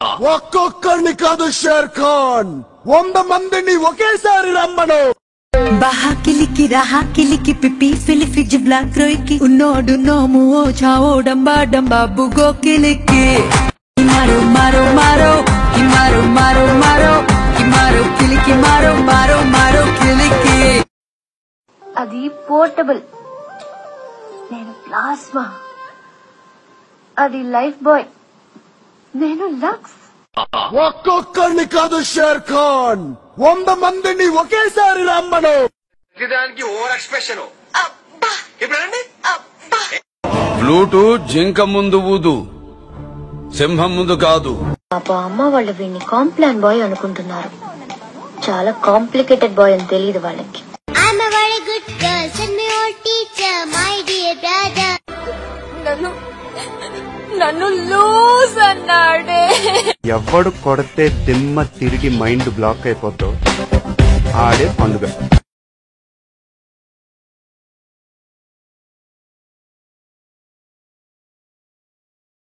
ఒక్కొక్కరిని కాదు షేర్ ఖాన్ వంద మందిని ఒకేసారి రమ్మను బహా కిలికి రహా కిలికి పిపి ఫిలిఫి జిబ్లా క్రోయికి ఉన్నోడు నోము ఓ చావో డంబా డంబా బుగో కిలికి మారో మారో మారో ఈ మారో మారో మారో ఈ మారో కిలికి మారో మారో మారో కిలికి అది పోర్టబుల్ నేను ప్లాస్మా అది లైఫ్ బాయ్ నేను లక్స్ ఒక్కొక్కరిని కాదు షేర్ ఖాన్ వంద మందిని ఒకేసారి రమ్మను దానికి ఓవర్ ఎక్స్ప్రెషన్ ఇప్పుడు అండి ఫ్లూటు జింక ముందు ఊదు సింహం ముందు కాదు పాప అమ్మ వాళ్ళు వీడిని కాంప్లాన్ బాయ్ అనుకుంటున్నారు చాలా కాంప్లికేటెడ్ బాయ్ అని తెలియదు వాళ్ళకి I'm a very good girl. Send me your teacher, my dear brother. నన్ను నన్ను లూజ్ అన్నాడే ఎవడు కొడితే దిమ్మ తిరిగి మైండ్ బ్లాక్ అయిపోతావు ఆడే పండుగ